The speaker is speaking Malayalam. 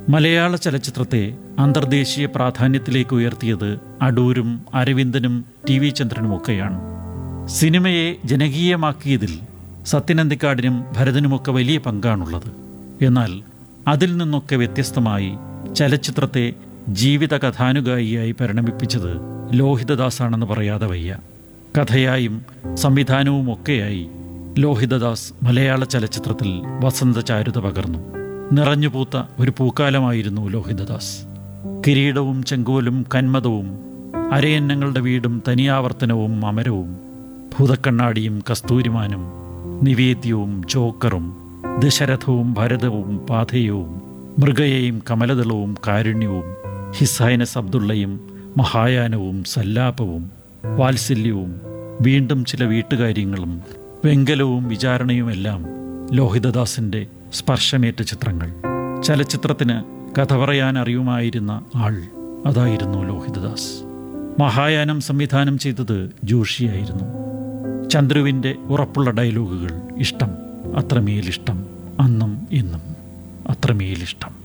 മലയാള ചലച്ചിത്രത്തെ അന്തർദേശീയ പ്രാധാന്യത്തിലേക്ക് ഉയർത്തിയത് അടൂരും അരവിന്ദനും ടി വി ചന്ദ്രനുമൊക്കെയാണ് സിനിമയെ ജനകീയമാക്കിയതിൽ സത്യനന്ദിക്കാടിനും ഭരതനുമൊക്കെ വലിയ പങ്കാണുള്ളത് എന്നാൽ അതിൽ നിന്നൊക്കെ വ്യത്യസ്തമായി ചലച്ചിത്രത്തെ ജീവിത കഥാനുഗായിയായി പരിണമിപ്പിച്ചത് ലോഹിതദാസാണെന്ന് പറയാതെ വയ്യ കഥയായും സംവിധാനവും ഒക്കെയായി ലോഹിതദാസ് മലയാള ചലച്ചിത്രത്തിൽ വസന്തചാരുത പകർന്നു നിറഞ്ഞുപൂത്ത ഒരു പൂക്കാലമായിരുന്നു ലോഹിതദാസ് കിരീടവും ചെങ്കോലും കന്മതവും അരയന്നങ്ങളുടെ വീടും തനിയാവർത്തനവും അമരവും ഭൂതക്കണ്ണാടിയും കസ്തൂരിമാനും നിവേദ്യവും ജോക്കറും ദശരഥവും ഭരതവും പാഥേയവും മൃഗയെയും കമലദളവും കാരുണ്യവും ഹിസൈനസ് അബ്ദുള്ളയും മഹായാനവും സല്ലാപവും വാത്സല്യവും വീണ്ടും ചില വീട്ടുകാര്യങ്ങളും വെങ്കലവും വിചാരണയുമെല്ലാം ലോഹിതദാസിൻ്റെ സ്പർശമേറ്റ ചിത്രങ്ങൾ ചലച്ചിത്രത്തിന് കഥ പറയാൻ അറിയുമായിരുന്ന ആൾ അതായിരുന്നു ലോഹിതദാസ് മഹായാനം സംവിധാനം ചെയ്തത് ജോഷിയായിരുന്നു ചന്ദ്രുവിൻ്റെ ഉറപ്പുള്ള ഡയലോഗുകൾ ഇഷ്ടം അത്രമേലിഷ്ടം അന്നും ഇന്നും അത്രമേലിഷ്ടം